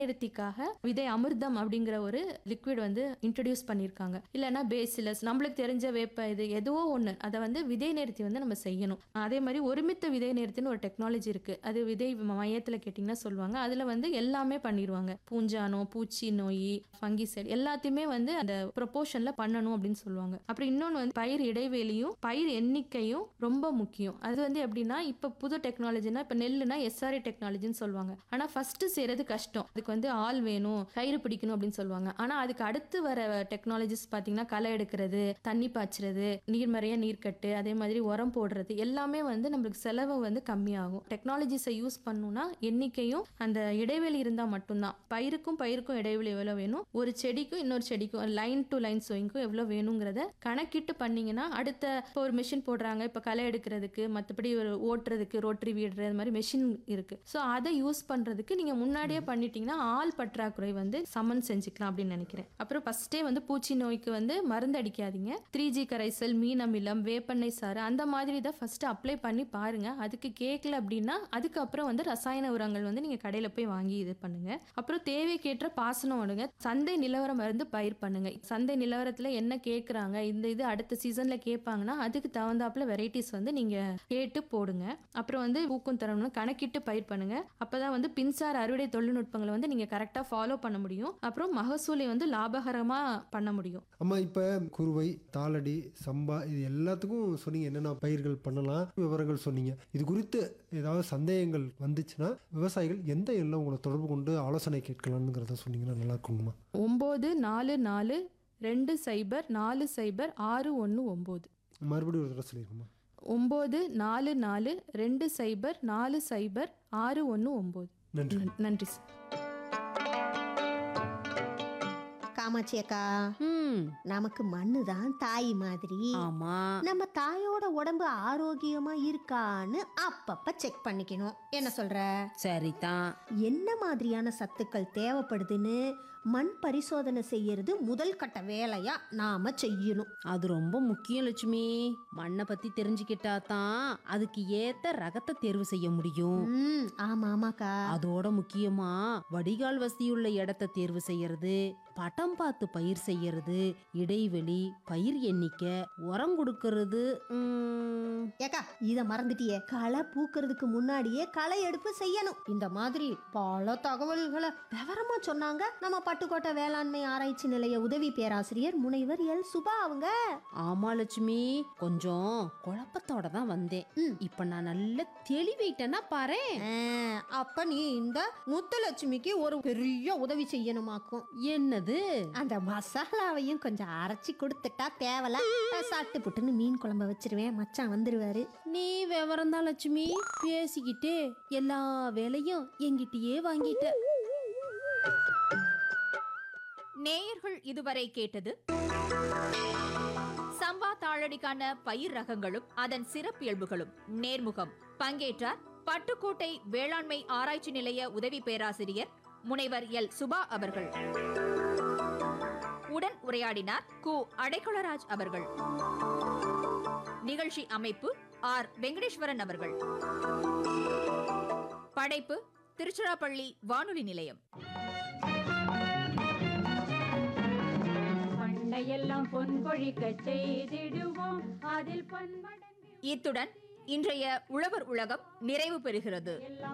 நிறுத்திக்காக விதை அமிர்தம் அப்படிங்கிற ஒரு லிக்விட் வந்து இன்ட்ரடியூஸ் பண்ணியிருக்காங்க இல்லைன்னா பேசிலஸ் நம்மளுக்கு தெரிஞ்ச வேப்ப இது எதுவோ ஒன்று அதை வந்து விதை நேர்த்தி வந்து நம்ம செய்யணும் அதே மாதிரி ஒருமித்த விதை நேர்த்தின்னு ஒரு டெக்னாலஜி இருக்கு அது விதை மையத்தில் கேட்டிங்கன்னா சொல்லுவாங்க அதில் வந்து எல்லாமே பண்ணிடுவாங்க பூஞ்சானோ பூச்சி நோய் ஃபங்கிசைட் எல்லாத்தையுமே வந்து அந்த ப்ரொபோஷனில் பண்ணணும் அப்படின்னு சொல்லுவாங்க அப்புறம் இன்னொன்று வந்து பயிர் இடைவெளியும் பயிர் எண்ணிக்கையும் ரொம்ப முக்கியம் அது வந்து எப்படின்னா இப்போ புது டெக்னாலஜினா இப்போ நெல்லுனா எஸ்ஆர்ஏ டெக்னாலஜின்னு சொல்லுவாங்க ஆனால் ஃபர்ஸ்ட் செய்யறது கஷ்டம் அதுக்கு வந்து ஆள் வேணும் கயிறு பிடிக்கணும் அப்படின்னு சொல்லுவாங்க ஆனால் அதுக்கு அடுத்து வர டெக்னாலஜிஸ் பார்த்தீங்கன்னா களை எடுக்கிறது தண்ணி பாய்ச்சுறது நீர்மறைய நீர்க்கட்டு அதே மாதிரி உரம் போடுறது எல்லாமே வந்து நம்மளுக்கு செலவு வந்து கம்மியாகும் டெக்னாலஜிஸை யூஸ் பண்ணணும்னா எண்ணிக்கையும் அந்த இடைவெளி இருந்தால் மட்டும்தான் பயிருக்கும் பயிருக்கும் இடைவெளி எவ்வளோ வேணும் ஒரு செடிக்கும் இன்னொரு செடிக்கும் லைன் டு லைன் சோயிங்க்கும் எவ்வளோ வேணுங்கிறத கணக்கிட்டு பண்ணீங்கன்னா அடுத்த இப்போ ஒரு மிஷின் போடுறாங்க இப்போ களை எடுக்கிறதுக்கு மற்றபடி ஒரு ஓட்டுறதுக்கு ரோட்டரி வீடுறது அது மாதிரி மிஷின் இருக்கு ஸோ அதை யூஸ் பண்ணுறதுக்கு நீங்கள் முன்னாடியே பண்ணிட்டீங்கன்னா ஆள் பற்றாக்குறை வந்து சமன் செஞ்சுக்கலாம் அப்படின்னு நினைக்கிறேன் அப்புறம் ஃபர்ஸ்டே வந்து பூச்சி நோய்க்கு வந்து மருந்து அடிக்காதீங்க த்ரீ ஜி கரைசல் மீன் அமிலம் வேப்பெண்ணெய் சாறு அந்த மாதிரி இதை ஃபர்ஸ்ட் அப்ளை பண்ணி பாருங்க அதுக்கு கேட்கல அப்படின்னா அதுக்கப்புறம் வந்து ரசாயன உரங்கள் வந்து நீங்க கடையில போய் வாங்கி இது பண்ணுங்க அப்புறம் தேவைக்கேற்ற பாசனம் விடுங்க சந்தை நிலவரம் மருந்து பயிர் பண்ணுங்க சந்தை நிலவரத்துல என்ன கேட்குறாங்க இந்த இது அடுத்த சீசன்ல கேட்பாங்கன்னா அதுக்கு தகுந்தாப்புல வெரைட்டிஸ் வந்து நீங்க கேட்டு போடுங்க அப்புறம் வந்து ஊக்கம் தரணும்னு கணக்கிட்டு பயிர் பண்ணுங்க அப்பதான் வந்து பின்சார் அறுவடை தொழில்நுட்பங்களை வந்து நீங்க கரெக்டா ஃபாலோ பண்ண முடியும் அப்புறம் மகசூலை வந்து லாபகரமா பண்ண முடியும் அம்மா இப்போ குருவை தாளடி சம்பா இது எல்லாத்துக்கும் சொன்னீங்க என்னென்ன பயிர்கள் பண்ணலாம் விவரங்கள் சொன்னீங்க இது குறித்து ஏதாவது சந்தேகங்கள் வந்துச்சுன்னா விவசாயிகள் எந்த எண்ணில் உங்களை தொடர்பு கொண்டு ஆலோசனை கேட்கலாம்ங்கிறத சொன்னீங்கன்னா நல்லா இருக்குங்கம்மா ஒம்பது நாலு நாலு ரெண்டு சைபர் நாலு சைபர் ஆறு ஒன்று ஒம்பது மறுபடியும் ஒரு தடவை சொல்லிருக்கோம்மா ஒம்பது நாலு நாலு ரெண்டு சைபர் நாலு சைபர் ஆறு ஒன்று ஒம்பது நன்றி நன்றி சார் காமாட்சி அக்கா ம் நமக்கு மண்ணு தான் தாய் மாதிரி ஆமா நம்ம தாயோட உடம்பு ஆரோக்கியமா இருக்கான்னு அப்பப்ப செக் பண்ணிக்கணும் என்ன சொல்ற சரிதான் என்ன மாதிரியான சத்துக்கள் தேவைப்படுதுன்னு மண் பரிசோதனை செய்யறது முதல் கட்ட வேலையா நாம செய்யணும் அது ரொம்ப முக்கியம் லட்சுமி மண்ணை பத்தி தெரிஞ்சுக்கிட்டா தான் அதுக்கு ஏத்த ரகத்தை தேர்வு செய்ய முடியும் ம் ஆமா ஆமாக்கா அதோட முக்கியமா வடிகால் வசதியுள்ள இடத்த தேர்வு செய்யறது பட்டம் பார்த்து பயிர் செய்யறது இடைவெளி பயிர் எண்ணிக்கை உரம் கொடுக்கறது ம், ஏக்கா இத மறந்துட்டியே களை பூக்கிறதுக்கு முன்னாடியே களை எடுப்பு செய்யணும் இந்த மாதிரி பல தகவல்களை விவரமா சொன்னாங்க நம்ம பட்டுக்கோட்டை வேளாண்மை ஆராய்ச்சி நிலைய உதவி பேராசிரியர் முனைவர் எல் சுபா அவங்க ஆமா லட்சுமி கொஞ்சம் குழப்பத்தோட தான் வந்தேன் ம். இப்ப நான் நல்ல தெளிவிட்டேன்னா பாரு ஆ, அப்ப நீ இந்த முத்துலட்சுமிக்கு ஒரு பெரிய உதவி செய்யணுமாக்கும் என்னது அந்த மசாலாவையும் கொஞ்சம் அரைச்சி கொடுத்துட்டா தேவல சாப்பிட்டு புட்டுன்னு மீன் குழம்ப வச்சிருவேன் மச்சான் வந்துருவாரு நீ விவரம் தான் லட்சுமி பேசிக்கிட்டே எல்லா வேலையும் என்கிட்டயே வாங்கிட்ட நேயர்கள் இதுவரை கேட்டது சம்பா தாளடிக்கான பயிர் ரகங்களும் அதன் சிறப்பியல்புகளும் நேர்முகம் பங்கேற்றார் பட்டுக்கோட்டை வேளாண்மை ஆராய்ச்சி நிலைய உதவி பேராசிரியர் முனைவர் எல் சுபா அவர்கள் உடன் உரையாடினார் கு அடைக்கலராஜ் அவர்கள் நிகழ்ச்சி அமைப்பு ஆர் வெங்கடேஸ்வரன் அவர்கள் படைப்பு திருச்சிராப்பள்ளி வானொலி நிலையம் பண்டையெல்லாம் பொன் கொழிக்க செய்திடுவோம் அதில் பன்மடங்கு இத்துடன் இன்றைய உழவர் உலகம் நிறைவு பெறுகிறது எல்லாம்